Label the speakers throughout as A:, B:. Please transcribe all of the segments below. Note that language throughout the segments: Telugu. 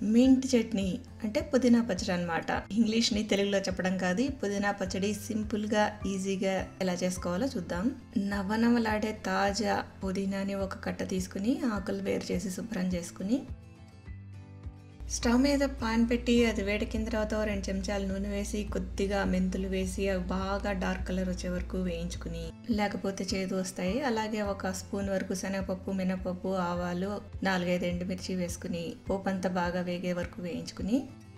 A: మింట్ చట్నీ అంటే పుదీనా పచ్చడి అనమాట ఇంగ్లీష్ని తెలుగులో చెప్పడం కాదు ఈ పుదీనా పచ్చడి సింపుల్గా ఈజీగా ఎలా చేసుకోవాలో చూద్దాం నవనవలాడే తాజా పుదీనాని ఒక కట్ట తీసుకుని ఆకులు వేరు చేసి శుభ్రం చేసుకుని స్టవ్ మీద పాన్ పెట్టి అది వేడెక్కిన తర్వాత ఓ రెండు చెంచాలు నూనె వేసి కొద్దిగా మెంతులు వేసి అవి బాగా డార్క్ కలర్ వచ్చే వరకు వేయించుకుని లేకపోతే చేదు వస్తాయి అలాగే ఒక స్పూన్ వరకు శనగపప్పు మినపప్పు ఆవాలు నాలుగైదు ఎండుమిర్చి వేసుకుని పోపు అంతా బాగా వేగే వరకు వేయించుకుని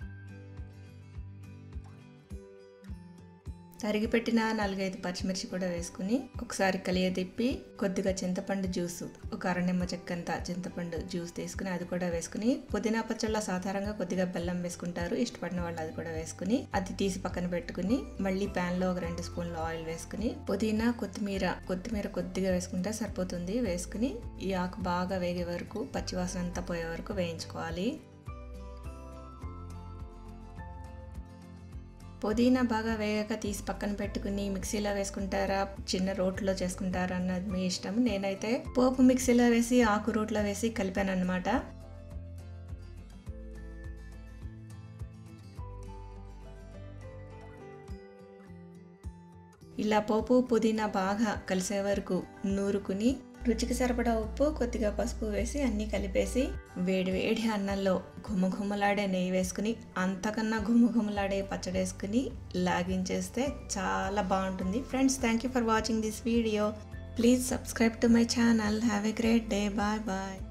A: తరిగి పెట్టిన నాలుగైదు పచ్చిమిర్చి కూడా వేసుకుని ఒకసారి కలియ తిప్పి కొద్దిగా చింతపండు జ్యూస్ ఒక అరనిమ్మ చెక్కంత చింతపండు జ్యూస్ తీసుకుని అది కూడా వేసుకుని పుదీనా పచ్చళ్ళ సాధారణంగా కొద్దిగా బెల్లం వేసుకుంటారు ఇష్టపడిన వాళ్ళు అది కూడా వేసుకుని అది తీసి పక్కన పెట్టుకుని మళ్ళీ ప్యాన్ లో ఒక రెండు స్పూన్లు ఆయిల్ వేసుకుని పుదీనా కొత్తిమీర కొత్తిమీర కొద్దిగా వేసుకుంటే సరిపోతుంది వేసుకుని ఈ ఆకు బాగా వేగే వరకు పచ్చివాసన అంతా పోయే వరకు వేయించుకోవాలి పుదీనా బాగా వేగాక తీసి పక్కన పెట్టుకుని మిక్సీలో వేసుకుంటారా చిన్న రోట్లో చేసుకుంటారా అన్నది మీ ఇష్టం నేనైతే పోపు మిక్సీలో వేసి ఆకు రోట్లో వేసి కలిపాను అనమాట ఇలా పోపు పుదీనా బాగా కలిసే వరకు నూరుకుని రుచికి సరిపడా ఉప్పు కొద్దిగా పసుపు వేసి అన్నీ కలిపేసి వేడి వేడి అన్నంలో ఘుమఘుమలాడే నెయ్యి వేసుకుని అంతకన్నా ఘుమఘుమలాడే పచ్చడి వేసుకుని లాగించేస్తే చాలా బాగుంటుంది friends thank you for watching this video please subscribe to my channel have a great day bye bye